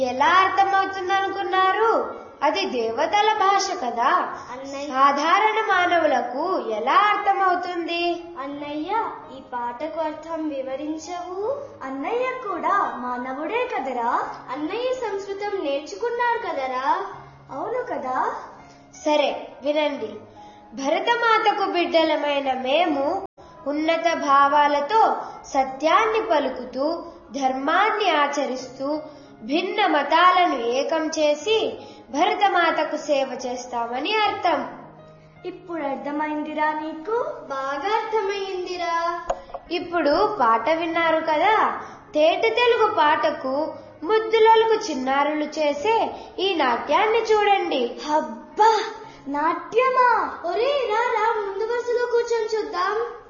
ఎలా అర్థమవుతుంది అనుకున్నారు అది దేవతల భాష కదా అన్నయ్య సాధారణ మానవులకు ఎలా అర్థమవుతుంది అన్నయ్య ఈ పాటకు అర్థం వివరించవు అన్నయ్య కూడా మానవుడే కదరా అన్నయ్య సంస్కృతం నేర్చుకున్నాడు కదరా అవును కదా సరే వినండి భరతమాతకు బిడ్డలమైన మేము ఉన్నత భావాలతో సత్యాన్ని పలుకుతూ ధర్మాన్ని ఆచరిస్తూ భిన్న మతాలను ఏకం చేసి భరతమాతకు సేవ చేస్తామని అర్థం ఇప్పుడు అర్థమైందిరా నీకు బాగా అర్థమయ్యిందిరా ఇప్పుడు పాట విన్నారు కదా తేట తెలుగు పాటకు ముద్దులకు చిన్నారులు చేసే ఈ నాట్యాన్ని చూడండి అబ్బా నాట్యమా ఒరే రా రా ముందు వరుసలో కూర్చొని చూద్దాం